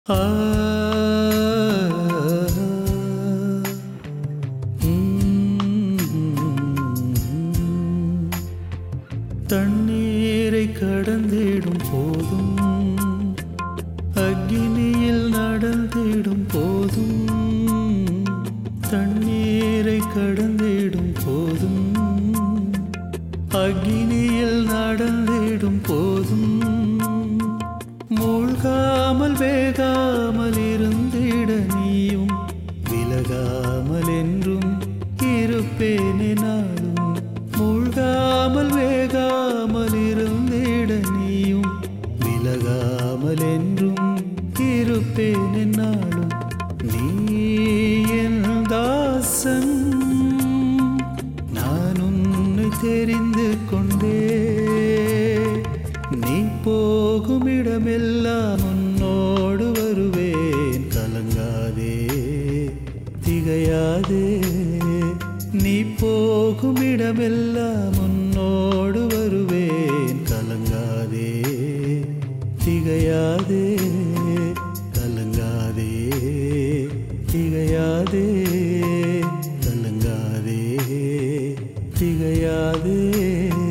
ஆ ம். தண்ணீரை கடந்திடும் போதும் அக்னியில் நடந்திடும் போதும் தண்ணீரை கடந்திடும் போதும் அக்னியில் நடந்திடும் போதும் மூழ்காமல் வேகாமல் இருந்திட நீயும் விலகாமல் என்றும் இருப்பேனே நாளும் மூழ்காமல் வேகாமல் இருந்திட நீயும் விலகாமல் என்றும் இருப்பேனே நாளும் நீ என் தாசன் நான் உன்னை தெரிந்து கொண்டே நீ போகும் இடமெல்லாம் உன்னோடு வருவேன் கலங்காதே திகையாதே நீ போகும் இடமெல்லாம் உன்னோடு வருவேன் கலங்காதே திகையாதே கலங்காதே திகையாதே கலங்காதே திகையாதே